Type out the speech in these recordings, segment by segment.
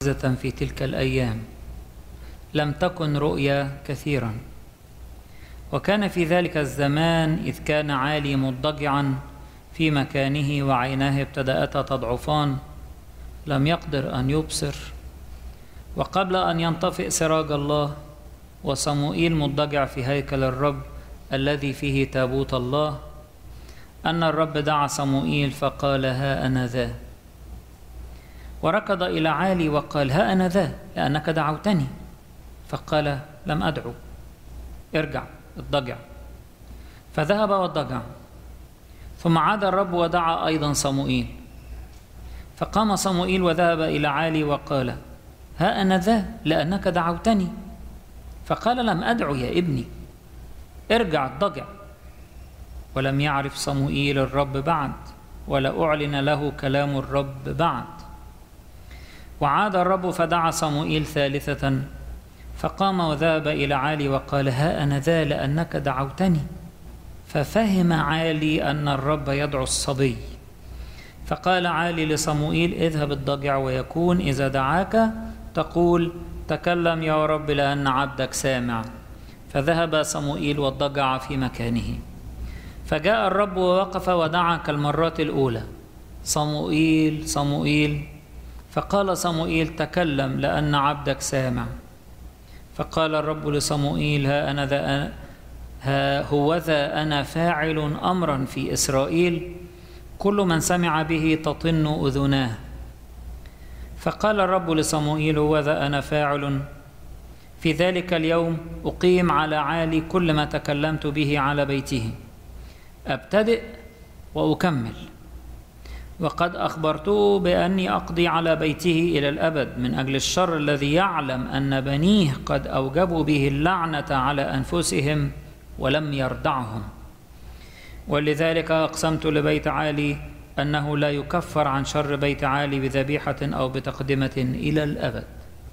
في تلك الأيام لم تكن رؤيا كثيرا وكان في ذلك الزمان إذ كان عالي مضطجعا في مكانه وعيناه ابتدأتا تضعفان لم يقدر أن يبصر وقبل أن ينطفئ سراج الله وصموئيل مضطجع في هيكل الرب الذي فيه تابوت الله أن الرب دعا صموئيل فقال ها أنا ذا وركض إلى عالي وقال ها أنا ذا لأنك دعوتني فقال لم أدعو ارجع اضطجع فذهب واضطجع ثم عاد الرب ودعا أيضا صموئيل فقام صموئيل وذهب إلى عالي وقال ها أنا ذا لأنك دعوتني فقال لم أدعو يا ابني ارجع اضطجع ولم يعرف صموئيل الرب بعد ولا أعلن له كلام الرب بعد وعاد الرب فدعا صموئيل ثالثة فقام وذهب إلى عالي وقال ها أنا ذا لأنك دعوتني ففهم عالي أن الرب يدعو الصبي فقال عالي لصموئيل اذهب الضجع ويكون إذا دعاك تقول تكلم يا رب لأن عبدك سامع فذهب صموئيل واضطجع في مكانه فجاء الرب ووقف ودعا كالمرات الأولى صموئيل صموئيل فقال صموئيل تكلم لأن عبدك سامع فقال الرب لصموئيل ها أنا ذا ها هو ذا أنا فاعل أمرا في إسرائيل كل من سمع به تطن أذناه فقال الرب لصموئيل هو ذا أنا فاعل في ذلك اليوم أقيم على عالي كل ما تكلمت به على بيته أبتدئ وأكمل وقد أخبرته بأني أقضي على بيته إلى الأبد من أجل الشر الذي يعلم أن بنيه قد أوجبوا به اللعنة على أنفسهم ولم يردعهم ولذلك أقسمت لبيت عالي أنه لا يكفر عن شر بيت عالي بذبيحة أو بتقدمة إلى الأبد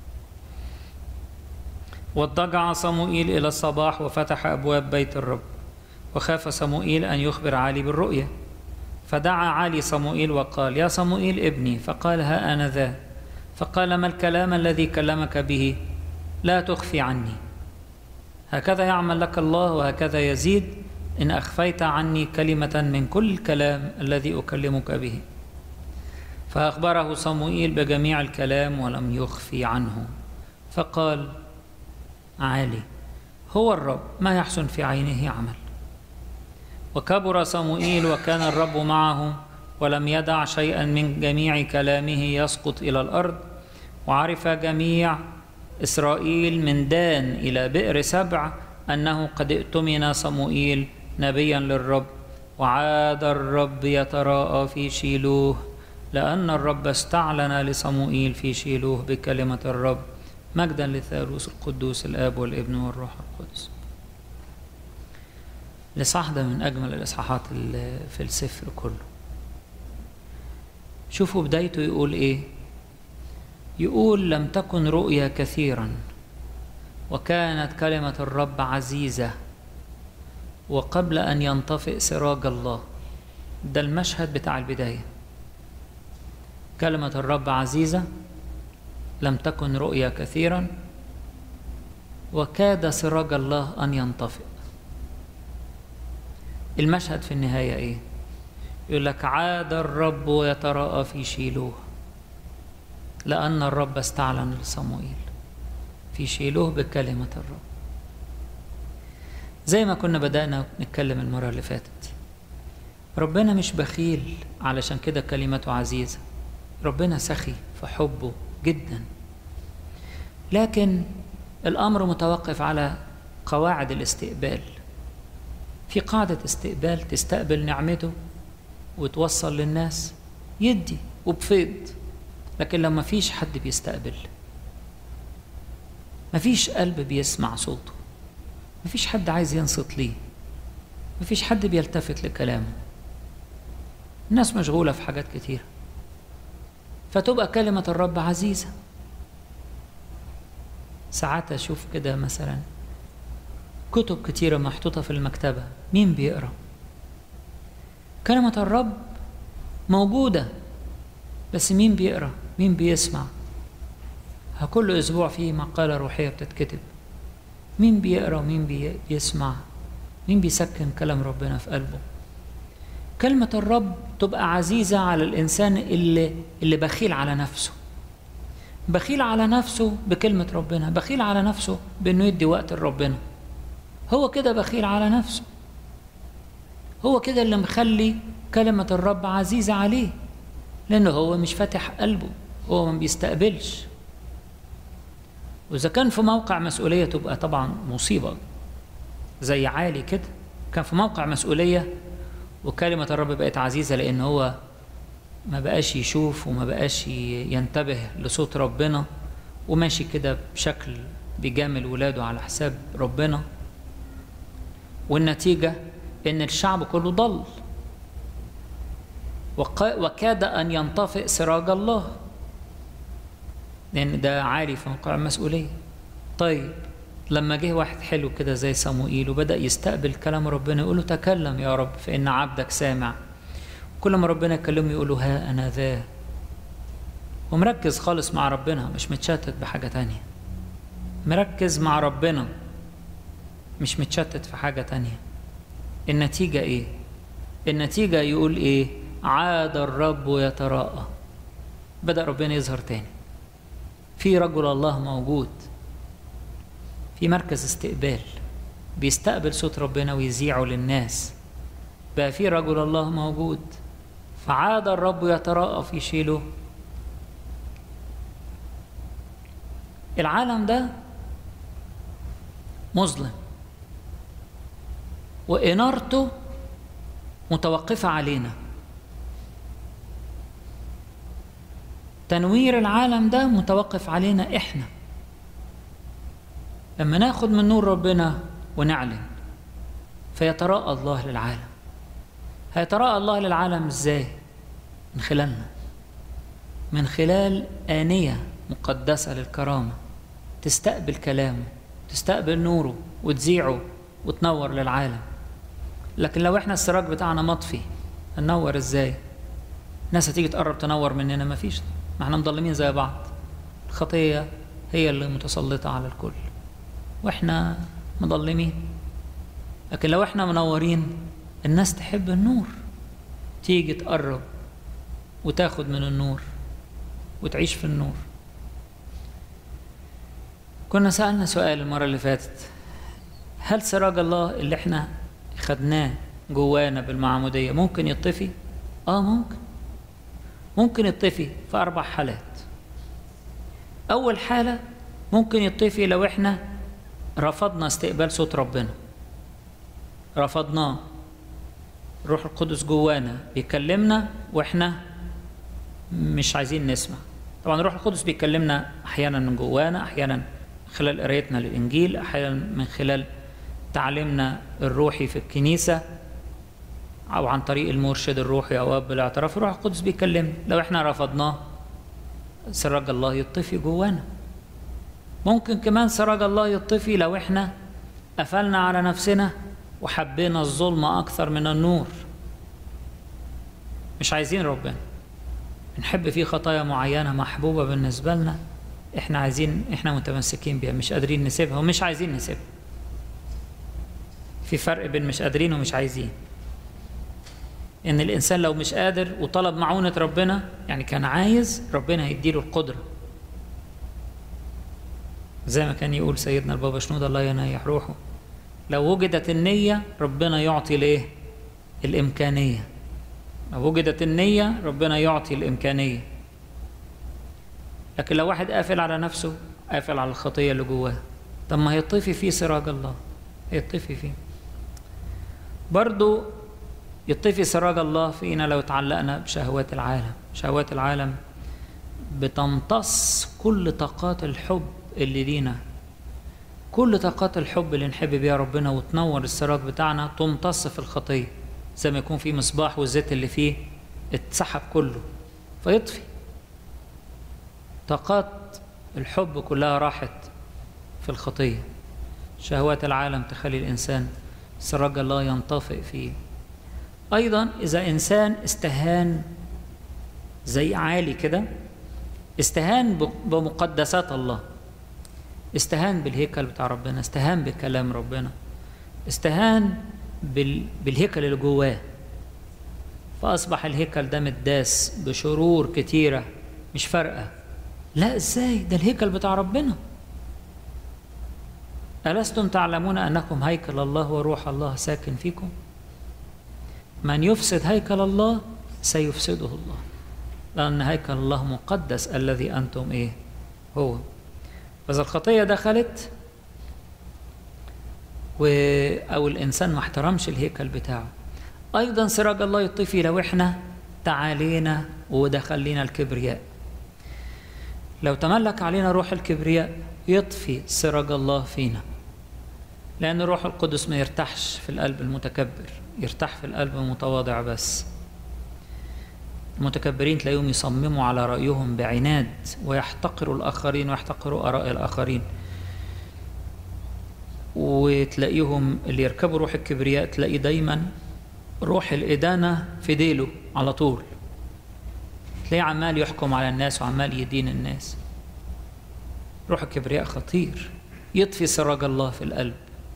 واضطجع صموئيل إلى الصباح وفتح أبواب بيت الرب وخاف صموئيل أن يخبر عالي بالرؤية فدعا عالي صموئيل وقال يا صموئيل ابني فقال ها أنا ذا فقال ما الكلام الذي كلمك به لا تخفي عني هكذا يعمل لك الله وهكذا يزيد إن أخفيت عني كلمة من كل الكلام الذي أكلمك به فأخبره صموئيل بجميع الكلام ولم يخفي عنه فقال عالي هو الرب ما يحسن في عينه عمل وكبر صموئيل وكان الرب معه ولم يدع شيئا من جميع كلامه يسقط إلى الأرض وعرف جميع إسرائيل من دان إلى بئر سبع أنه قد ائتمن صموئيل نبيا للرب وعاد الرب يتراءى في شيلوه لأن الرب استعلن لصموئيل في شيلوه بكلمة الرب مجدا للثالوث القدوس الآب والابن والروح القدس الإصحاح ده من أجمل الإصحاحات في السفر كله شوفوا بدايته يقول إيه يقول لم تكن رؤيا كثيرا وكانت كلمة الرب عزيزة وقبل أن ينطفئ سراج الله ده المشهد بتاع البداية كلمة الرب عزيزة لم تكن رؤيا كثيرا وكاد سراج الله أن ينطفئ المشهد في النهاية إيه؟ يقول لك عاد الرب ويتراءى في شيلوه لأن الرب استعلن لصموئيل في شيلوه بكلمة الرب زي ما كنا بدأنا نتكلم المرة اللي فاتت ربنا مش بخيل علشان كده كلمته عزيزة ربنا سخي في حبه جدا لكن الأمر متوقف على قواعد الاستقبال في قاعدة استقبال تستقبل نعمته وتوصل للناس يدي وبفيض لكن لما فيش حد بيستقبل مفيش قلب بيسمع صوته مفيش حد عايز ينصت ليه مفيش حد بيلتفت لكلامه الناس مشغولة في حاجات كتير فتبقى كلمة الرب عزيزة ساعات أشوف كده مثلا كتب كتيرة محطوطة في المكتبة مين بيقرأ كلمة الرب موجودة بس مين بيقرأ مين بيسمع كل أسبوع في مقالة روحية بتتكتب مين بيقرأ ومين بيسمع مين بيسكن كلام ربنا في قلبه كلمة الرب تبقى عزيزة على الإنسان اللي, اللي بخيل على نفسه بخيل على نفسه بكلمة ربنا بخيل على نفسه بأنه يدي وقت لربنا هو كده بخيل على نفسه هو كده اللي مخلي كلمة الرب عزيزة عليه لأنه هو مش فاتح قلبه هو ما بيستقبلش وإذا كان في موقع مسؤولية تبقى طبعا مصيبة زي عالي كده كان في موقع مسؤولية وكلمة الرب بقت عزيزة لأن هو ما بقاش يشوف وما بقاش ينتبه لصوت ربنا وماشي كده بشكل بيجامل ولاده على حساب ربنا والنتيجة إن الشعب كله ضل وكاد أن ينطفئ سراج الله لأن ده عالي في موقع المسؤولية طيب لما جه واحد حلو كده زي صموئيل وبدأ يستقبل كلام ربنا يقول له تكلم يا رب فإن عبدك سامع كل ما ربنا يكلمه يقول له ها أنا ذا ومركز خالص مع ربنا مش متشتت بحاجة تانية مركز مع ربنا مش متشتت في حاجة تانية النتيجة إيه؟ النتيجة يقول إيه؟ عاد الرب يتراءى بدأ ربنا يظهر تاني في رجل الله موجود في مركز استقبال بيستقبل صوت ربنا ويذيعه للناس بقى في رجل الله موجود فعاد الرب يتراءى في شيله العالم ده مظلم وإنارته متوقفة علينا تنوير العالم ده متوقف علينا إحنا لما ناخد من نور ربنا ونعلن فيتراءى الله للعالم هيتراءى الله للعالم ازاي من خلالنا من خلال آنية مقدسة للكرامة تستقبل كلامه تستقبل نوره وتذيعه وتنور للعالم لكن لو احنا السراج بتاعنا مطفي هننور ازاي الناس هتيجي تقرب تنور مننا مفيش ما احنا مضلمين زي بعض الخطية هي اللي متسلطة على الكل واحنا مضلمين لكن لو احنا منورين الناس تحب النور تيجي تقرب وتاخد من النور وتعيش في النور كنا سألنا سؤال المرة اللي فاتت هل سراج الله اللي احنا خدناه جوانا بالمعمودية ممكن يطفي؟ اه ممكن ممكن يطفي في أربع حالات أول حالة ممكن يطفي لو احنا رفضنا استقبال صوت ربنا رفضناه الروح القدس جوانا بيكلمنا واحنا مش عايزين نسمع طبعا الروح القدس بيكلمنا احيانا من جوانا احيانا خلال قرايتنا للانجيل احيانا من خلال تعليمنا الروحي في الكنيسه او عن طريق المرشد الروحي او اب الاعتراف الروح القدس بيكلمنا لو احنا رفضناه سراج الله يطفي جوانا ممكن كمان سراج الله يطفي لو احنا قفلنا على نفسنا وحبينا الظلم أكثر من النور مش عايزين ربنا بنحب فيه خطايا معينة محبوبة بالنسبة لنا احنا عايزين احنا متمسكين بيها مش قادرين نسيبها ومش عايزين نسيبها في فرق بين مش قادرين ومش عايزين ان الانسان لو مش قادر وطلب معونة ربنا يعني كان عايز ربنا هيديله القدرة زي ما كان يقول سيدنا البابا شنود الله ينيح روحه لو وجدت النية ربنا يعطي الايه؟ الإمكانية لو وجدت النية ربنا يعطي الإمكانية لكن لو واحد قافل على نفسه قافل على الخطية اللي جواه طب ما هيطفي فيه سراج الله هيطفي فيه برضو يطفي سراج الله فينا لو تعلقنا بشهوات العالم شهوات العالم بتمتص كل طاقات الحب اللي لينا كل طاقات الحب اللي نحب بيها ربنا وتنور السراج بتاعنا تمتص في الخطية زي ما يكون في مصباح والزيت اللي فيه اتسحب كله فيطفي طاقات الحب كلها راحت في الخطية شهوات العالم تخلي الإنسان سراج الله ينطفئ فيه أيضا إذا إنسان استهان زي عالي كده استهان بمقدسات الله استهان بالهيكل بتاع ربنا استهان بكلام ربنا استهان بال... بالهيكل اللي جواه فأصبح الهيكل ده متداس بشرور كتيرة مش فارقة لا ازاي ده الهيكل بتاع ربنا ألستم تعلمون أنكم هيكل الله وروح الله ساكن فيكم من يفسد هيكل الله سيفسده الله لأن هيكل الله مقدس الذي أنتم إيه هو فإذا الخطية دخلت و... أو الإنسان ما احترمش الهيكل بتاعه أيضا سراج الله يطفي لو إحنا تعالينا ودخل لنا الكبرياء لو تملك علينا روح الكبرياء يطفي سراج الله فينا لأن الروح القدس ما يرتاحش في القلب المتكبر يرتاح في القلب المتواضع بس المتكبرين تلاقيهم يصمموا على رأيهم بعناد ويحتقروا الآخرين ويحتقروا آراء الآخرين وتلاقيهم اللي يركبوا روح الكبرياء تلاقي دايما روح الإدانة في ديله على طول تلاقيه عمال يحكم على الناس وعمال يدين الناس روح الكبرياء خطير يطفي سراج الله في القلب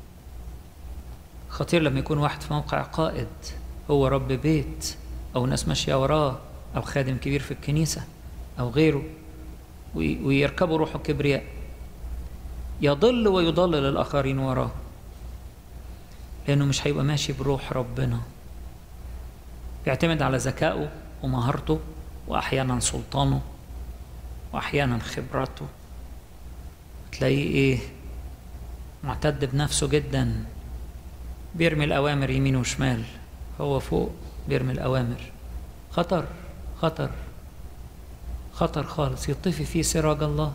خطير لما يكون واحد في موقع قائد هو رب بيت أو ناس ماشية وراه أو خادم كبير في الكنيسة أو غيره ويركبوا روح الكبرياء يضل ويضلل الآخرين وراه لأنه مش هيبقى ماشي بروح ربنا بيعتمد على ذكائه ومهارته وأحيانا سلطانه وأحيانا خبرته تلاقيه إيه معتد بنفسه جدا بيرمي الأوامر يمين وشمال هو فوق بيرمي الأوامر خطر خطر خطر خالص يطفي فيه سراج الله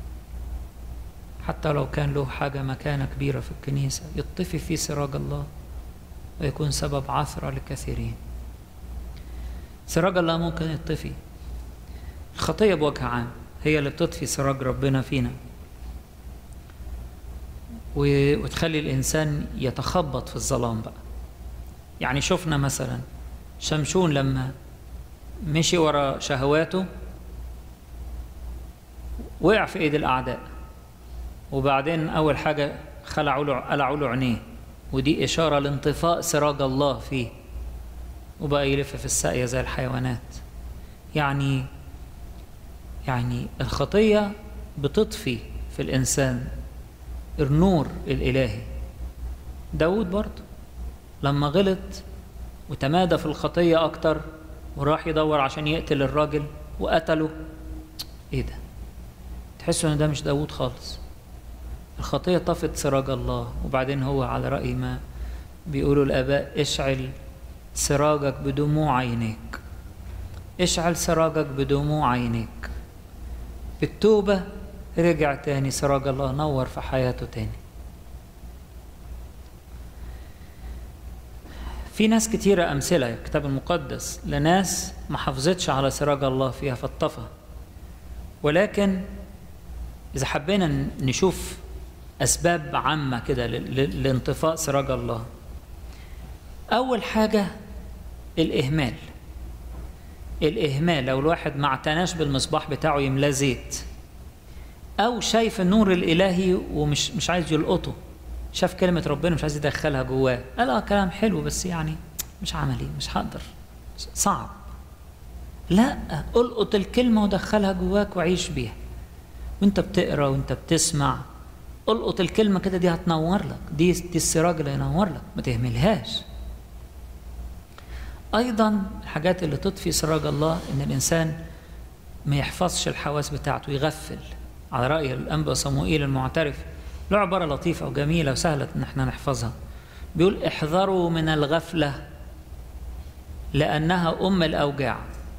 حتى لو كان له حاجة مكانة كبيرة في الكنيسة يطفي فيه سراج الله ويكون سبب عثرة لكثيرين سراج الله ممكن يطفي الخطية بوجه عام هي اللي بتطفي سراج ربنا فينا وتخلي الإنسان يتخبط في الظلام بقى يعني شفنا مثلا شمشون لما مشي ورا شهواته وقع في ايد الاعداء وبعدين اول حاجه خلعوا له قلعوا له عينيه ودي اشاره لانطفاء سراج الله فيه وبقى يلف في الساقيه زي الحيوانات يعني يعني الخطيه بتطفي في الانسان النور الالهي داود برضه لما غلط وتمادى في الخطيه اكتر وراح يدور عشان يقتل الراجل وقتله ايه ده تحسوا ان ده مش داود خالص الخطيه طفت سراج الله وبعدين هو على راي ما بيقولوا الاباء اشعل سراجك بدموع عينيك اشعل سراجك بدموع عينيك بالتوبه رجع تاني سراج الله نور في حياته تاني في ناس كتيرة أمثلة الكتاب المقدس لناس ما حافظتش على سراج الله فيها فاتطفى ولكن إذا حبينا نشوف أسباب عامة كده لانطفاء سراج الله أول حاجة الإهمال الإهمال لو الواحد ما اعتناش بالمصباح بتاعه يملاه زيت أو شايف النور الإلهي ومش مش عايز يلقطه شاف كلمة ربنا مش عايز يدخلها جواه قال اه كلام حلو بس يعني مش عملي مش هقدر صعب لا القط الكلمة ودخلها جواك وعيش بيها وانت بتقرا وانت بتسمع القط الكلمة كده دي هتنور لك دي دي السراج اللي هينور لك ما تهملهاش أيضا الحاجات اللي تطفي سراج الله إن الإنسان ما يحفظش الحواس بتاعته يغفل على رأي الأنبا صموئيل المعترف له عبارة لطيفة وجميلة وسهلة إن احنا نحفظها بيقول احذروا من الغفلة لأنها أم الأوجاع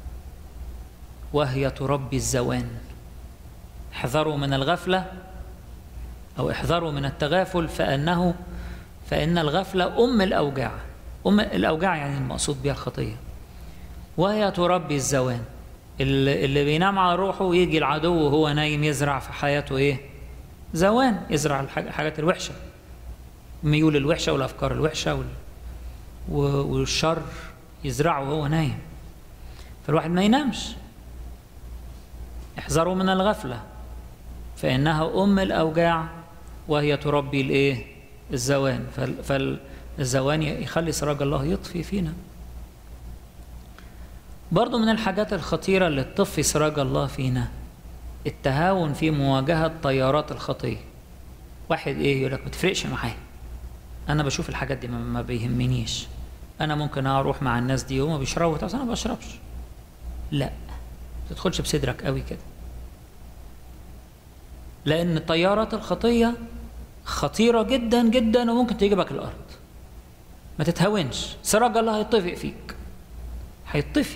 وهي تربي الزوان احذروا من الغفلة أو احذروا من التغافل فأنه فإن الغفلة أم الأوجاع أم الأوجاع يعني المقصود بها الخطية وهي تربي الزوان اللي اللي بينام على روحه يجي العدو وهو نايم يزرع في حياته إيه زوان يزرع الحاجات الوحشة ميول الوحشة والأفكار الوحشة وال... والشر يزرعه وهو نايم فالواحد ما ينامش احذروا من الغفلة فإنها أم الأوجاع وهي تربي الإيه الزوان فالزوان يخلي سراج الله يطفي فينا برضو من الحاجات الخطيرة اللي تطفي سراج الله فينا التهاون في مواجهة تيارات الخطية واحد ايه يقول لك ما تفرقش معايا انا بشوف الحاجات دي ما بيهمنيش انا ممكن اروح مع الناس دي وما بيشربوا انا ما بشربش لا ما تدخلش بصدرك قوي كده لان تيارات الخطيه خطيره جدا جدا وممكن تجيبك الارض ما تتهاونش سراج الله هيطفئ فيك هيطفي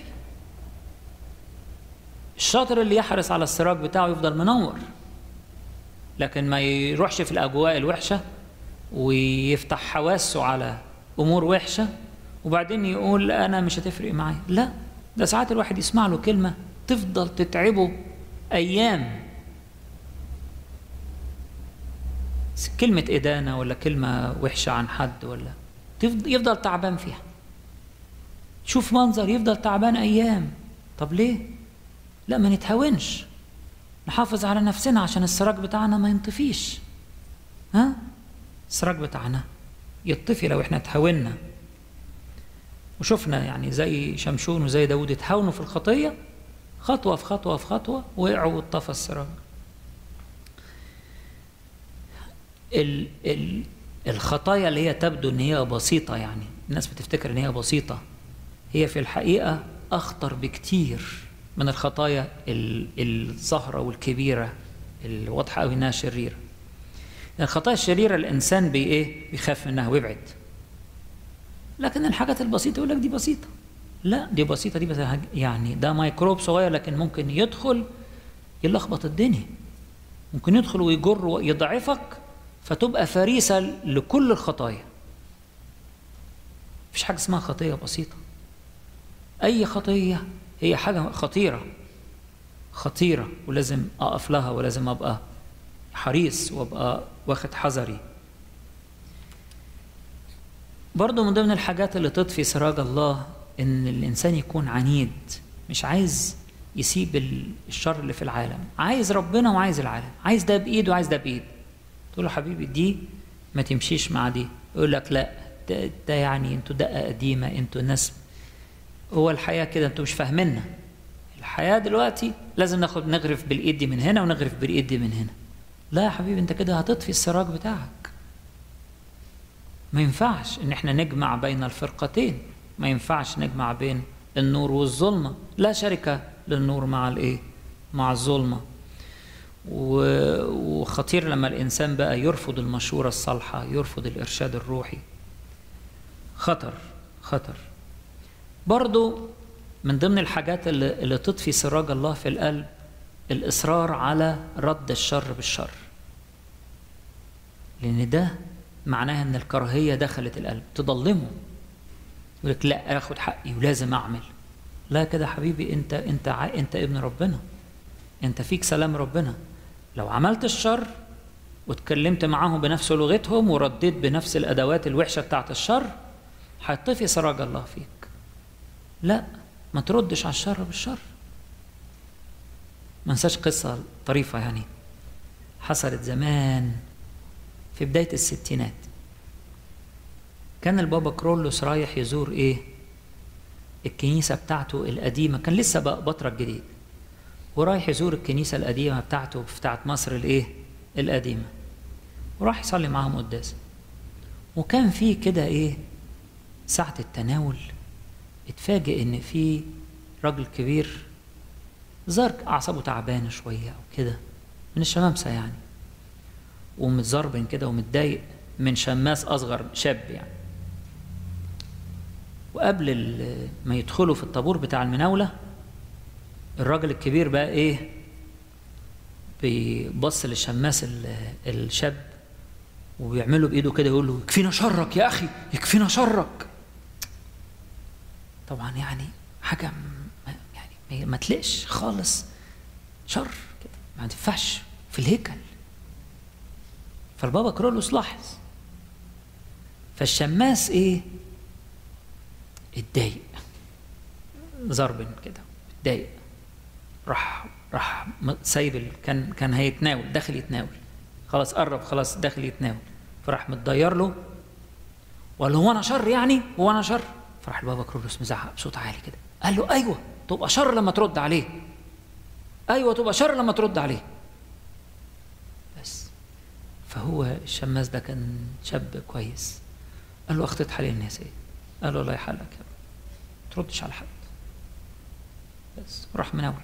الشاطر اللي يحرص على السراج بتاعه يفضل منور لكن ما يروحش في الأجواء الوحشة ويفتح حواسه على أمور وحشة وبعدين يقول أنا مش هتفرق معايا لا ده ساعات الواحد يسمع له كلمة تفضل تتعبه أيام كلمة إدانة ولا كلمة وحشة عن حد ولا يفضل تعبان فيها شوف منظر يفضل تعبان أيام طب ليه؟ لا ما نتهاونش نحافظ على نفسنا عشان السراج بتاعنا ما ينطفيش ها السراج بتاعنا يطفي لو احنا تهاونا وشفنا يعني زي شمشون وزي داود اتهاونوا في الخطية خطوة في خطوة في خطوة وقعوا واتطفى السراج ال ال الخطايا اللي هي تبدو ان هي بسيطة يعني الناس بتفتكر ان هي بسيطة هي في الحقيقة أخطر بكتير من الخطايا الظاهرة والكبيرة الواضحة أوي إنها شريرة الخطايا الشريرة الإنسان بي إيه بيخاف منها ويبعد لكن الحاجات البسيطة يقول لك دي بسيطة لا دي بسيطة دي بس يعني ده ميكروب صغير لكن ممكن يدخل يلخبط الدنيا ممكن يدخل ويجر ويضعفك فتبقى فريسة لكل الخطايا مفيش حاجة اسمها خطية بسيطة أي خطية هي حاجة خطيرة خطيرة ولازم أقف لها ولازم أبقى حريص وأبقى واخد حذري برضه من ضمن الحاجات اللي تطفي سراج الله إن الإنسان يكون عنيد مش عايز يسيب الشر اللي في العالم عايز ربنا وعايز العالم عايز ده بإيد وعايز ده بإيد تقول له حبيبي دي ما تمشيش مع دي يقول لك لا ده, ده يعني انتوا دقة قديمة انتوا ناس هو الحياة كده انتوا مش فاهميننا الحياة دلوقتي لازم ناخد نغرف بالايد دي من هنا ونغرف بالايد دي من هنا لا يا حبيبي انت كده هتطفي السراج بتاعك ما ينفعش ان احنا نجمع بين الفرقتين ما ينفعش نجمع بين النور والظلمة لا شركة للنور مع الايه مع الظلمة وخطير لما الإنسان بقى يرفض المشورة الصالحة يرفض الإرشاد الروحي خطر خطر برضو من ضمن الحاجات اللي, اللي تطفي سراج الله في القلب الإصرار على رد الشر بالشر لأن ده معناها أن الكراهية دخلت القلب تضلمه يقول لك لا آخد حقي ولازم أعمل لا كده حبيبي أنت أنت أنت ابن ربنا أنت فيك سلام ربنا لو عملت الشر واتكلمت معاهم بنفس لغتهم ورديت بنفس الأدوات الوحشة بتاعت الشر هيطفي سراج الله فيك لا ما تردش على الشر بالشر ما انساش قصة طريفة يعني حصلت زمان في بداية الستينات كان البابا كرولوس رايح يزور ايه الكنيسة بتاعته القديمة كان لسه بقى بطرك جديد ورايح يزور الكنيسة القديمة بتاعته بتاعت مصر الايه القديمة وراح يصلي معاهم قداس وكان في كده ايه ساعة التناول اتفاجئ ان في راجل كبير ظهر اعصابه تعبانه شويه او كده من الشمامسه يعني ومتزربن كده ومتضايق من شماس اصغر شاب يعني وقبل ما يدخلوا في الطابور بتاع المناوله الراجل الكبير بقى ايه بيبص للشماس الشاب وبيعمله بايده كده يقول له يكفينا شرك يا اخي يكفينا شرك طبعا يعني حاجة يعني ما تلقش خالص شر كده ما تنفعش في الهيكل فالبابا كرولوس لاحظ فالشماس ايه اتضايق ضرب كده اتضايق راح راح م- سايب ال- كان كان هيتناول داخل يتناول خلاص قرب خلاص داخل يتناول فراح متضير له وقال له هو انا شر يعني هو انا شر فراح البابا كرولوس مزعق بصوت عالي كده قال له ايوه تبقى شر لما ترد عليه ايوه تبقى شر لما ترد عليه بس فهو الشماس ده كان شاب كويس قال له اخطيت حالي الناس ايه قال له الله يحلك يا ابني تردش على حد بس راح مناوله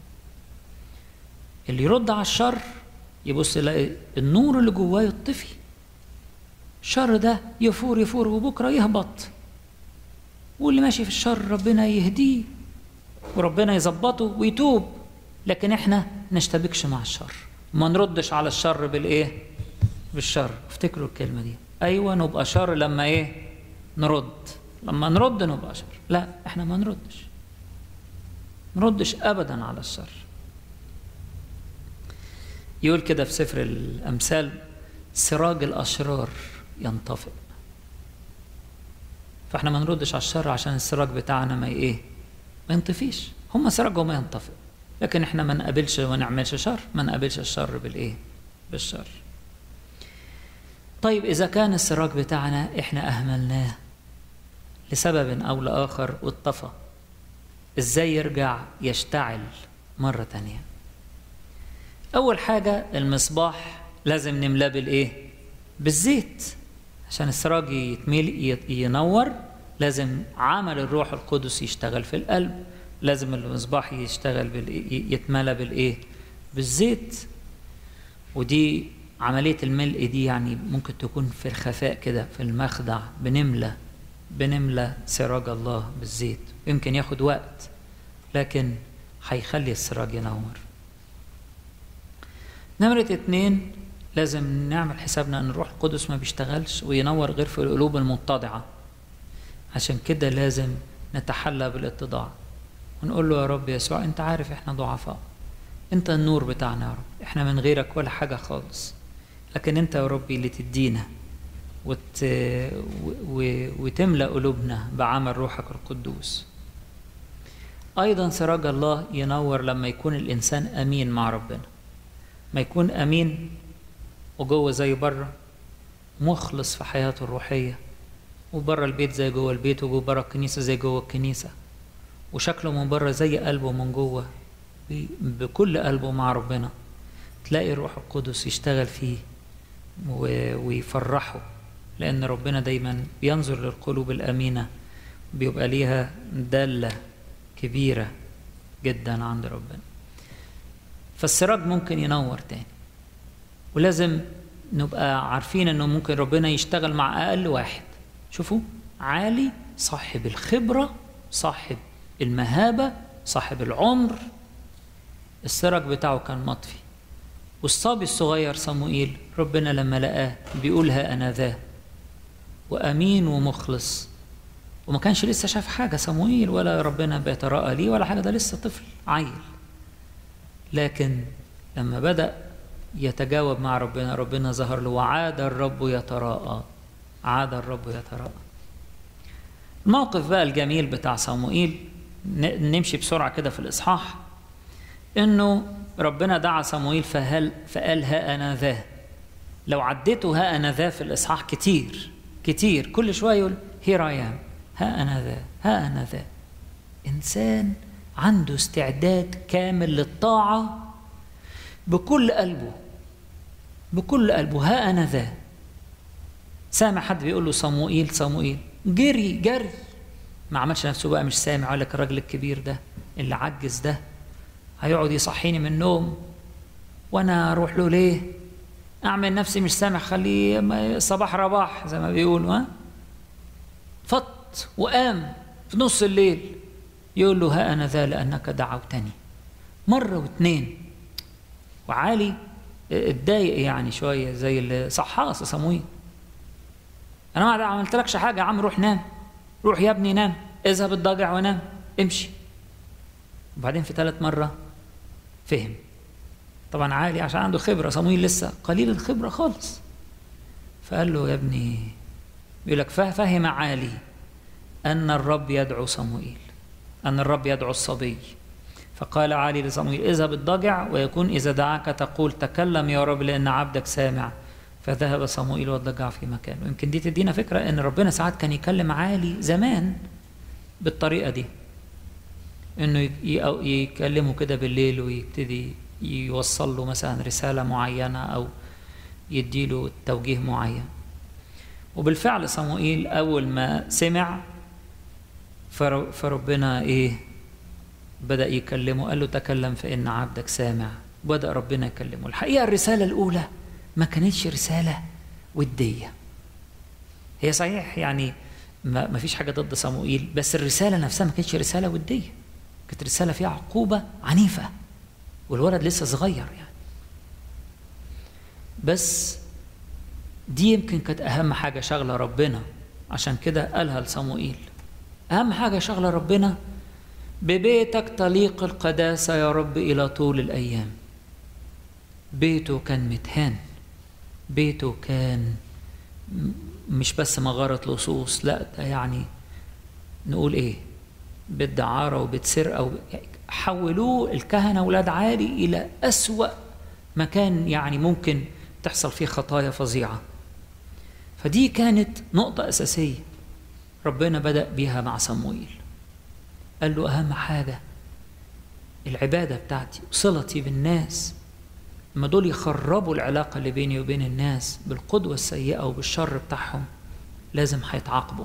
اللي يرد على الشر يبص يلاقي النور اللي جواه يطفي الشر ده يفور يفور وبكره يهبط واللي ماشي في الشر ربنا يهديه وربنا يظبطه ويتوب لكن احنا نشتبكش مع الشر ما نردش على الشر بالايه بالشر افتكروا الكلمه دي ايوه نبقى شر لما ايه نرد لما نرد نبقى شر لا احنا ما نردش نردش ابدا على الشر يقول كده في سفر الامثال سراج الاشرار ينطفئ فاحنا ما نردش على الشر عشان السراج بتاعنا ما ايه ما ينطفيش هم سراجهم ما ينطفئ لكن احنا ما نقابلش وما نعملش شر ما نقابلش الشر بالايه بالشر طيب اذا كان السراج بتاعنا احنا اهملناه لسبب او لاخر واتطفى ازاي يرجع يشتعل مره تانيه اول حاجه المصباح لازم نملاه بالايه بالزيت عشان السراج يتميل ينور لازم عمل الروح القدس يشتغل في القلب لازم المصباح يشتغل بالإيه يتملى بالايه بالزيت ودي عملية الملء دي يعني ممكن تكون في الخفاء كده في المخدع بنملى بنملى سراج الله بالزيت يمكن ياخد وقت لكن هيخلي السراج ينور نمرة اتنين لازم نعمل حسابنا ان الروح القدس ما بيشتغلش وينور غير في القلوب المتضعة عشان كده لازم نتحلى بالاتضاع ونقول له يا رب يسوع انت عارف احنا ضعفاء انت النور بتاعنا يا رب احنا من غيرك ولا حاجة خالص لكن انت يا ربي اللي تدينا وت... و... و... وتملأ قلوبنا بعمل روحك القدوس ايضا سراج الله ينور لما يكون الانسان امين مع ربنا ما يكون امين وجوه زي بره مخلص في حياته الروحيه وبره البيت زي جوه البيت وجوه بره الكنيسه زي جوه الكنيسه وشكله من بره زي قلبه من جوه بكل قلبه مع ربنا تلاقي الروح القدس يشتغل فيه ويفرحه لأن ربنا دايما بينظر للقلوب الأمينة بيبقى ليها دالة كبيرة جدا عند ربنا فالسراج ممكن ينور تاني ولازم نبقى عارفين انه ممكن ربنا يشتغل مع اقل واحد شوفوا عالي صاحب الخبرة صاحب المهابة صاحب العمر السرج بتاعه كان مطفي والصبي الصغير صموئيل ربنا لما لقاه بيقول ها أنا ذا وأمين ومخلص وما كانش لسه شاف حاجة صموئيل ولا ربنا بيتراءى ليه ولا حاجة ده لسه طفل عيل لكن لما بدأ يتجاوب مع ربنا ربنا ظهر له وعاد الرب يتراءى عاد الرب يتراءى الموقف بقى الجميل بتاع صموئيل نمشي بسرعة كده في الإصحاح إنه ربنا دعا صموئيل فهل فقال ها أنا ذا لو عديته ها أنا ذا في الإصحاح كتير كتير كل شوية يقول هير أي أم ها أنا ذا ها أنا ذا إنسان عنده استعداد كامل للطاعة بكل قلبه بكل قلبه ها أنا ذا سامع حد بيقول له صموئيل صموئيل جري جري ما عملش نفسه بقى مش سامع قال لك الراجل الكبير ده اللي عجز ده هيقعد يصحيني من النوم وانا اروح له ليه اعمل نفسي مش سامع خليه صباح رباح زي ما بيقولوا ها فط وقام في نص الليل يقول له ها انا ذا لانك دعوتني مره واتنين وعالي اتضايق يعني شويه زي اللي صحاص صمويل انا ما عملتلكش حاجه يا عم روح نام روح يا ابني نام اذهب الضجع ونام امشي وبعدين في ثالث مرة فهم طبعا عالي عشان عنده خبرة صمويل لسه قليل الخبرة خالص فقال له يا ابني يقول لك فهم عالي أن الرب يدعو صموئيل أن الرب يدعو الصبي فقال عالي لصمويل اذهب الضجع ويكون إذا دعاك تقول تكلم يا رب لأن عبدك سامع فذهب صموئيل والضجع في مكانه يمكن دي تدينا فكرة أن ربنا ساعات كان يكلم عالي زمان بالطريقة دي انه يكلمه كده بالليل ويبتدي يوصل له مثلا رسالة معينة أو يديله توجيه معين وبالفعل صموئيل أول ما سمع فربنا إيه بدأ يكلمه قال له تكلم فإن عبدك سامع بدأ ربنا يكلمه الحقيقة الرسالة الأولى ما كانتش رسالة ودية هي صحيح يعني ما فيش حاجة ضد صموئيل بس الرسالة نفسها ما كانتش رسالة ودية كانت رسالة فيها عقوبة عنيفة والولد لسه صغير يعني بس دي يمكن كانت أهم حاجة شغلة ربنا عشان كده قالها لصموئيل أهم حاجة شغلة ربنا ببيتك تليق القداسة يا رب إلى طول الأيام بيته كان متهان بيته كان مش بس مغارة لصوص لا ده يعني نقول ايه بالدعارة وبتسرقة حولوه الكهنة ولاد عالي إلى أسوأ مكان يعني ممكن تحصل فيه خطايا فظيعة فدي كانت نقطة أساسية ربنا بدأ بيها مع صموئيل قال له أهم حاجة العبادة بتاعتي وصلتي بالناس لما دول يخربوا العلاقة اللي بيني وبين الناس بالقدوة السيئة وبالشر بتاعهم لازم هيتعاقبوا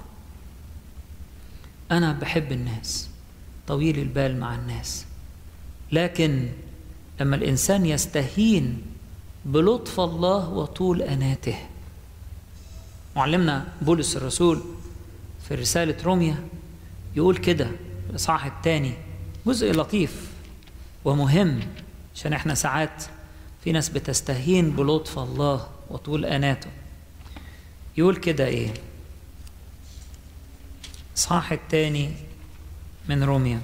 أنا بحب الناس طويل البال مع الناس لكن لما الإنسان يستهين بلطف الله وطول أناته معلمنا بولس الرسول في رسالة روميا يقول كده في الإصحاح الثاني جزء لطيف ومهم عشان احنا ساعات في ناس بتستهين بلطف الله وطول أناته يقول كده ايه الإصحاح الثاني من روميا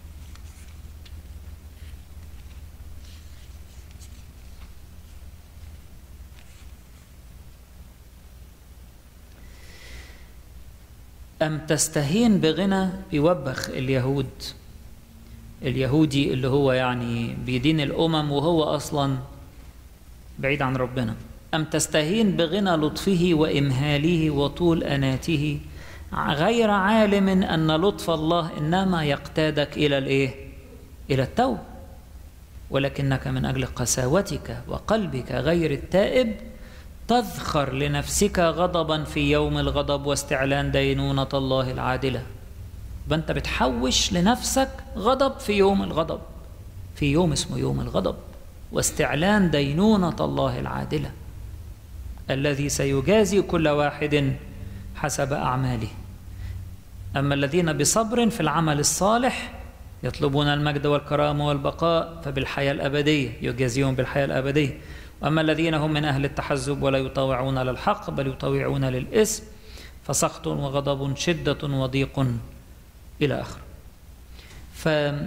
أم تستهين بغنى بيوبخ اليهود اليهودي اللي هو يعني بيدين الأمم وهو أصلا بعيد عن ربنا أم تستهين بغنى لطفه وإمهاله وطول أناته غير عالم أن لطف الله إنما يقتادك إلى الإيه؟ إلى التوب ولكنك من أجل قساوتك وقلبك غير التائب تذخر لنفسك غضبا في يوم الغضب واستعلان دينونة الله العادلة فأنت بتحوش لنفسك غضب في يوم الغضب في يوم اسمه يوم الغضب واستعلان دينونة الله العادلة الذي سيجازي كل واحد حسب أعماله أما الذين بصبر في العمل الصالح يطلبون المجد والكرامة والبقاء فبالحياة الأبدية يجازيهم بالحياة الأبدية وأما الذين هم من أهل التحزب ولا يطاوعون للحق بل يطاوعون للإثم فسخط وغضب شدة وضيق إلى آخره ف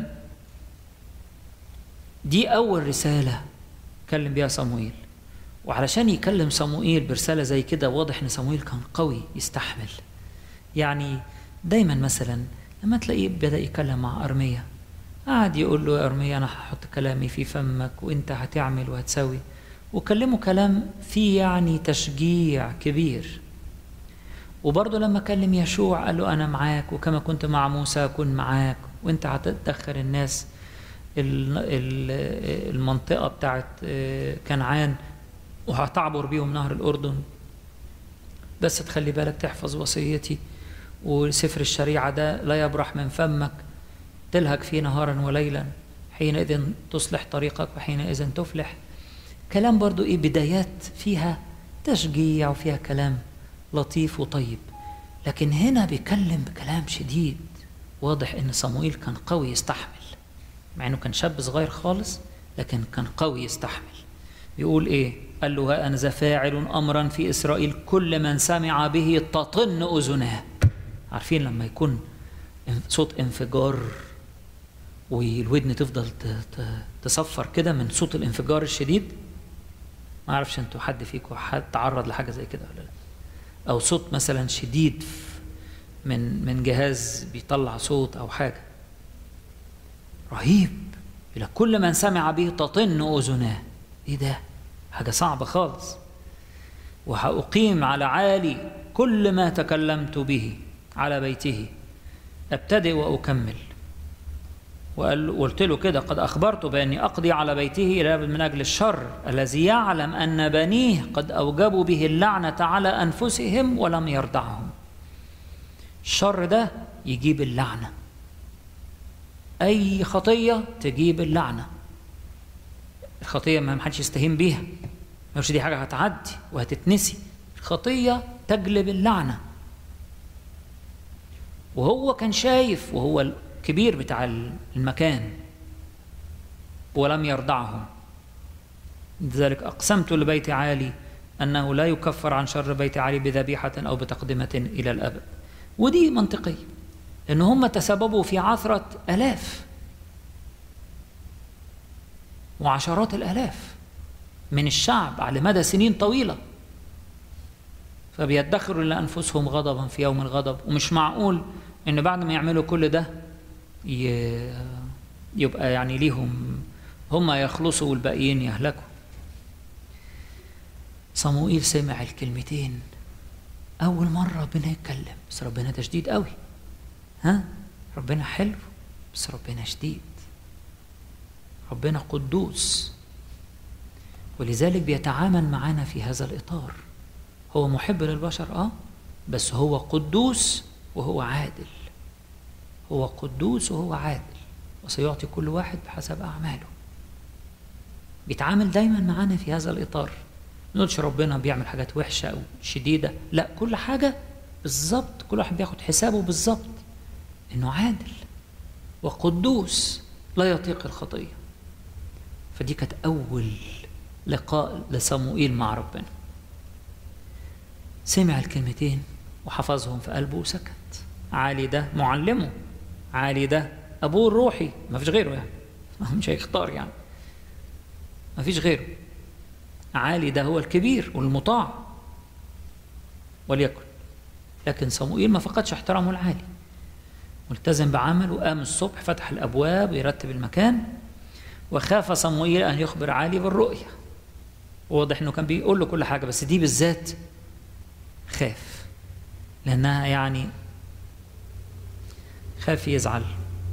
دي أول رسالة كلم بها صموئيل وعلشان يكلم صموئيل برسالة زي كده واضح إن صموئيل كان قوي يستحمل يعني دايما مثلا لما تلاقيه بدأ يتكلم مع أرمية قعد يقول له يا أرمية أنا هحط كلامي في فمك وأنت هتعمل وهتسوي وكلمه كلام فيه يعني تشجيع كبير وبرضه لما كلم يشوع قال له أنا معاك وكما كنت مع موسى أكون معاك وأنت هتدخل الناس المنطقة بتاعت كنعان وهتعبر بيهم نهر الأردن بس تخلي بالك تحفظ وصيتي وسفر الشريعة ده لا يبرح من فمك تلهج فيه نهارا وليلا حينئذ تصلح طريقك وحينئذ تفلح كلام برضو ايه بدايات فيها تشجيع وفيها كلام لطيف وطيب لكن هنا بيكلم بكلام شديد واضح ان صموئيل كان قوي يستحمل مع انه كان شاب صغير خالص لكن كان قوي يستحمل بيقول ايه قال له ها انا فاعل امرا في اسرائيل كل من سمع به تطن اذناه عارفين لما يكون صوت انفجار والودن تفضل تصفر كده من صوت الانفجار الشديد ما اعرفش انتوا حد فيكم حد تعرض لحاجه زي كده ولا لا او صوت مثلا شديد من من جهاز بيطلع صوت او حاجه رهيب يقول كل من سمع به تطن أذناه إيه ده حاجة صعبة خالص وهأقيم على عالي كل ما تكلمت به على بيته أبتدئ وأكمل وقال قلت له كده قد أخبرت بأني أقضي على بيته من أجل الشر الذي يعلم أن بنيه قد أوجبوا به اللعنة على أنفسهم ولم يرضعهم الشر ده يجيب اللعنة أي خطية تجيب اللعنة الخطية ما حدش يستهين بيها مش دي حاجة هتعدي وهتتنسي الخطية تجلب اللعنة وهو كان شايف وهو الكبير بتاع المكان ولم يرضعهم لذلك أقسمت لبيت عالي أنه لا يكفر عن شر بيت عالي بذبيحة أو بتقدمة إلى الأبد ودي منطقية لأن هم تسببوا في عثرة ألاف وعشرات الآلاف من الشعب على مدى سنين طويلة فبيدخروا لأنفسهم غضبا في يوم الغضب ومش معقول إن بعد ما يعملوا كل ده يبقى يعني ليهم هم يخلصوا والباقيين يهلكوا صموئيل سمع الكلمتين أول مرة ربنا يتكلم بس ربنا ده شديد قوي ها ربنا حلو بس ربنا شديد ربنا قدوس ولذلك بيتعامل معنا في هذا الإطار هو محب للبشر آه بس هو قدوس وهو عادل هو قدوس وهو عادل وسيعطي كل واحد بحسب أعماله بيتعامل دايما معانا في هذا الإطار نقولش ربنا بيعمل حاجات وحشة أو شديدة لا كل حاجة بالظبط كل واحد بياخد حسابه بالظبط إنه عادل وقدوس لا يطيق الخطية فدي كانت أول لقاء لصموئيل مع ربنا سمع الكلمتين وحفظهم في قلبه وسكت عالي ده معلمه عالي ده أبوه الروحي ما فيش غيره يعني مش هيختار يعني ما فيش غيره عالي ده هو الكبير والمطاع وليكن لكن صموئيل ما فقدش احترامه العالي ملتزم بعمله قام الصبح فتح الأبواب ويرتب المكان وخاف صموئيل أن يخبر عالي بالرؤية واضح أنه كان بيقول له كل حاجة بس دي بالذات خاف لأنها يعني خاف يزعل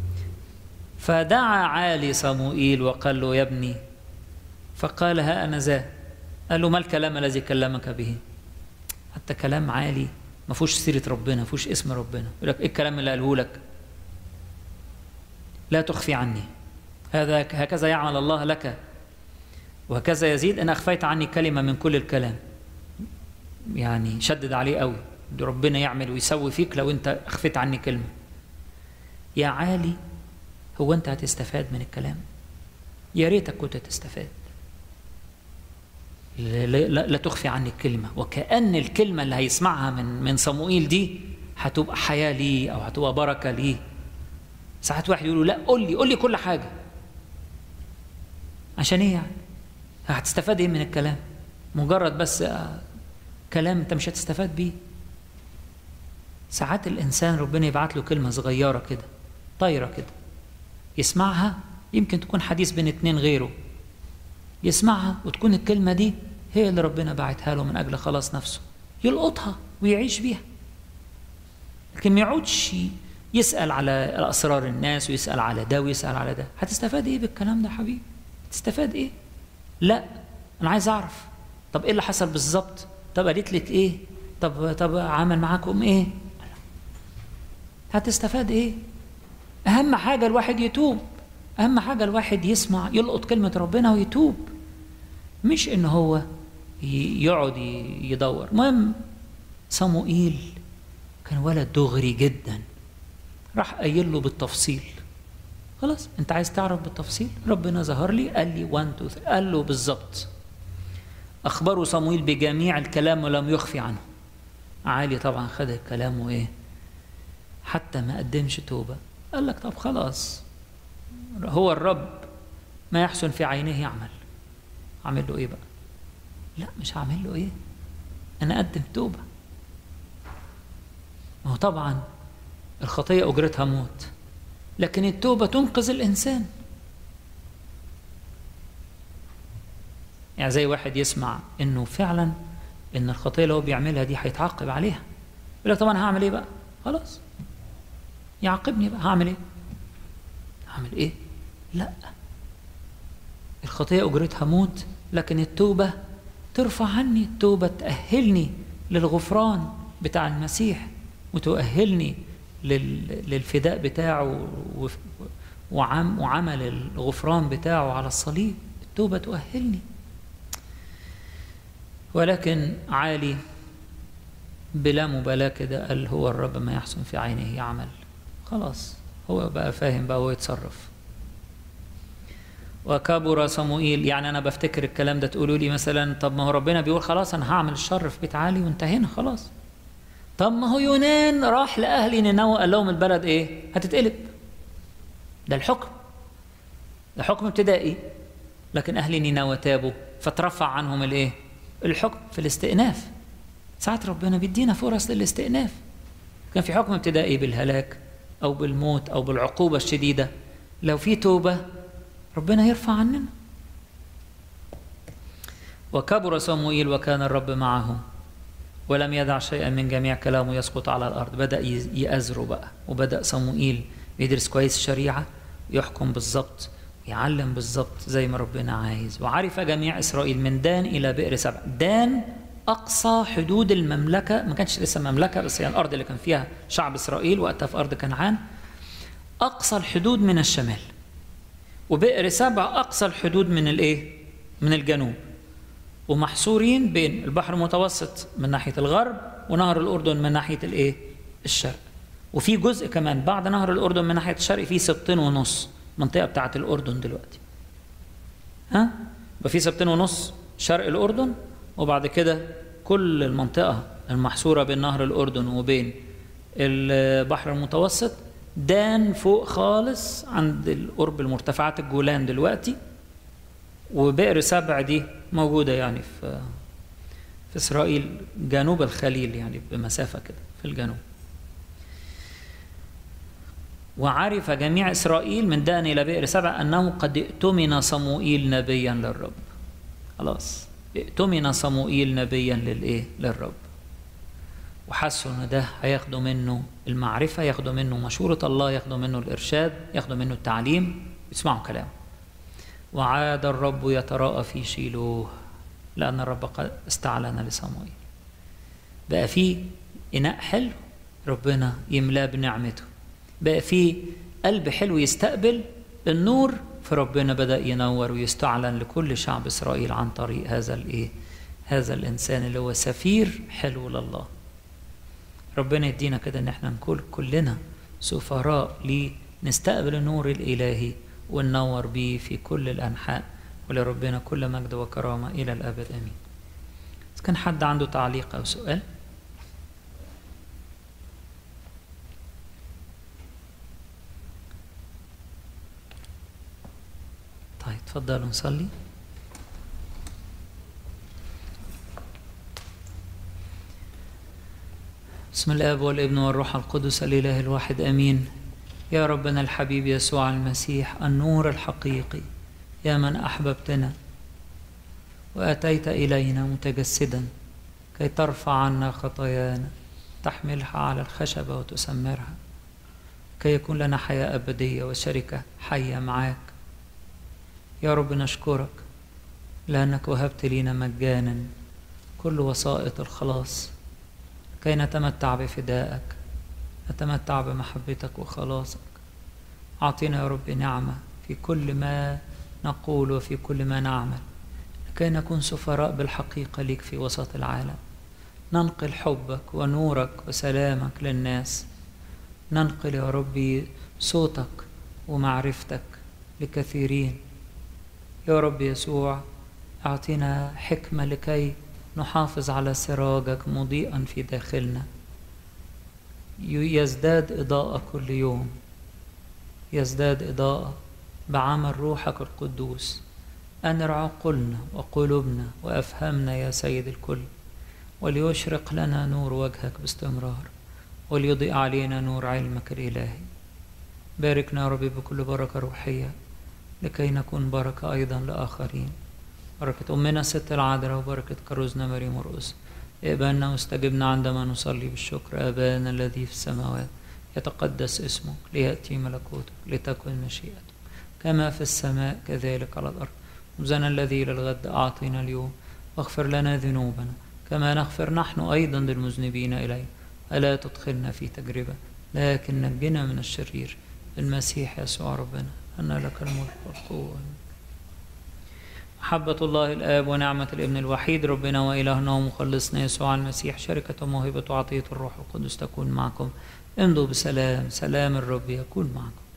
فدعا عالي صموئيل وقال له يا ابني فقال ها أنا ذا قال له ما الكلام الذي كلمك به حتى كلام عالي ما فيهوش سيرة ربنا ما فيهوش اسم ربنا يقول لك ايه الكلام اللي قاله لك لا تخفي عني هذا هكذا يعمل الله لك وهكذا يزيد ان اخفيت عني كلمه من كل الكلام يعني شدد عليه قوي ربنا يعمل ويسوي فيك لو انت اخفيت عني كلمه يا عالي هو انت هتستفاد من الكلام يا ريتك كنت تستفاد لا, لا, لا تخفي عني الكلمة وكأن الكلمة اللي هيسمعها من من صموئيل دي هتبقى حياة ليه أو هتبقى بركة ليه ساعات واحد يقول لا قول لي قول لي كل حاجة عشان ايه يعني هتستفاد ايه من الكلام مجرد بس كلام انت مش هتستفاد بيه ساعات الانسان ربنا يبعت له كلمه صغيره كده طايره كده يسمعها يمكن تكون حديث بين اتنين غيره يسمعها وتكون الكلمه دي هي اللي ربنا بعتها له من اجل خلاص نفسه يلقطها ويعيش بيها لكن ما يقعدش يسال على اسرار الناس ويسال على ده ويسال على ده هتستفاد ايه بالكلام ده حبيبي تستفاد ايه لا انا عايز اعرف طب ايه اللي حصل بالظبط طب قالت لك ايه طب طب عمل معاكم ايه هتستفاد ايه اهم حاجه الواحد يتوب اهم حاجه الواحد يسمع يلقط كلمه ربنا ويتوب مش ان هو يقعد يدور المهم صموئيل كان ولد دغري جدا راح قايل له بالتفصيل خلاص انت عايز تعرف بالتفصيل ربنا ظهر لي قال لي 1 2 3 قال له بالظبط اخبروا صمويل بجميع الكلام ولم يخفي عنه عالي طبعا خد الكلام وايه حتى ما قدمش توبه قال لك طب خلاص هو الرب ما يحسن في عينه يعمل اعمل له ايه بقى لا مش هعمل له ايه انا اقدم توبه ما هو طبعا الخطيه اجرتها موت لكن التوبه تنقذ الانسان يعني زي واحد يسمع انه فعلا ان الخطيه اللي هو بيعملها دي هيتعاقب عليها يقول لك طب انا هعمل ايه بقى خلاص يعاقبني بقى هعمل ايه هعمل ايه لا الخطيه اجرتها موت لكن التوبه ترفع عني التوبه تاهلني للغفران بتاع المسيح وتؤهلني للفداء بتاعه وعم وعمل الغفران بتاعه على الصليب التوبة تؤهلني ولكن عالي بلا مبالاة كده قال هو الرب ما يحسن في عينه يعمل خلاص هو بقى فاهم بقى هو يتصرف وكبر صموئيل يعني انا بفتكر الكلام ده تقولوا لي مثلا طب ما هو ربنا بيقول خلاص انا هعمل الشر في بيت عالي وانتهينا خلاص طب ما هو يونان راح لاهل نينوى قال لهم البلد ايه هتتقلب ده الحكم ده حكم ابتدائي لكن اهل نينوى تابوا فترفع عنهم الايه الحكم في الاستئناف ساعات ربنا بيدينا فرص للاستئناف كان في حكم ابتدائي بالهلاك او بالموت او بالعقوبه الشديده لو في توبه ربنا يرفع عننا وكبر صموئيل وكان الرب معه ولم يدع شيئا من جميع كلامه يسقط على الارض بدا يأزره بقى وبدا صموئيل يدرس كويس الشريعه يحكم بالظبط يعلم بالظبط زي ما ربنا عايز وعرف جميع اسرائيل من دان الى بئر سبع دان اقصى حدود المملكه ما كانش لسه مملكه بس هي يعني الارض اللي كان فيها شعب اسرائيل وقتها في ارض كنعان اقصى الحدود من الشمال وبئر سبع اقصى الحدود من الايه من الجنوب ومحصورين بين البحر المتوسط من ناحيه الغرب ونهر الاردن من ناحيه الايه الشرق وفي جزء كمان بعد نهر الاردن من ناحيه الشرق في سبطين ونص المنطقه بتاعه الاردن دلوقتي ها يبقى في سبطين ونص شرق الاردن وبعد كده كل المنطقه المحصوره بين نهر الاردن وبين البحر المتوسط دان فوق خالص عند القرب المرتفعات الجولان دلوقتي وبئر سبع دي موجودة يعني في في إسرائيل جنوب الخليل يعني بمسافة كده في الجنوب وعرف جميع إسرائيل من دان إلى بئر سبع أنه قد ائتمن صموئيل نبيا للرب خلاص ائتمن صموئيل نبيا للإيه للرب وحسوا ان ده هياخدوا منه المعرفة ياخدوا منه مشورة الله ياخدوا منه الإرشاد ياخدوا منه التعليم يسمعوا كلامه وعاد الرب يتراءى في شيلوه لأن الرب قد استعلن لصموئيل بقى في إناء حلو ربنا يملاه بنعمته بقى في قلب حلو يستقبل النور فربنا بدأ ينور ويستعلن لكل شعب إسرائيل عن طريق هذا الإيه هذا الإنسان اللي هو سفير حلو لله ربنا يدينا كده ان احنا نكون كلنا سفراء لنستقبل النور الالهي وننور بيه في كل الانحاء ولربنا كل مجد وكرامه الى الابد امين. اذا كان حد عنده تعليق او سؤال طيب تفضلوا نصلي بسم الاب والابن والروح القدس الاله الواحد امين يا ربنا الحبيب يسوع المسيح النور الحقيقي يا من احببتنا واتيت الينا متجسدا كي ترفع عنا خطايانا تحملها على الخشبه وتسمرها كي يكون لنا حياه ابديه وشركه حيه معاك يا رب نشكرك لانك وهبت لينا مجانا كل وسائط الخلاص كي نتمتع بفدائك نتمتع بمحبتك وخلاصك أعطينا يا رب نعمة في كل ما نقول وفي كل ما نعمل لكي نكون سفراء بالحقيقة ليك في وسط العالم ننقل حبك ونورك وسلامك للناس ننقل يا ربي صوتك ومعرفتك لكثيرين يا رب يسوع أعطينا حكمة لكي نحافظ على سراجك مضيئا في داخلنا يزداد إضاءة كل يوم يزداد إضاءة بعمل روحك القدوس أنر عقولنا وقلوبنا وأفهمنا يا سيد الكل وليشرق لنا نور وجهك باستمرار وليضيء علينا نور علمك الإلهي باركنا يا ربي بكل بركة روحية لكي نكون بركة أيضا لآخرين بركة أمنا الست العذراء وبركة كروزنا مريم مرقس اقبلنا واستجبنا عندما نصلي بالشكر آبانا الذي في السماوات يتقدس اسمك ليأتي ملكوتك لتكن مشيئتك كما في السماء كذلك على الأرض خبزنا الذي للغد أعطينا اليوم واغفر لنا ذنوبنا كما نغفر نحن أيضا للمذنبين إلينا ألا تدخلنا في تجربة لكن نجنا من الشرير المسيح يسوع ربنا أن لك الملك والقوة محبة الله الآب ونعمة الابن الوحيد ربنا وإلهنا ومخلصنا يسوع المسيح شركة وموهبة وعطية الروح القدس تكون معكم امضوا بسلام سلام الرب يكون معكم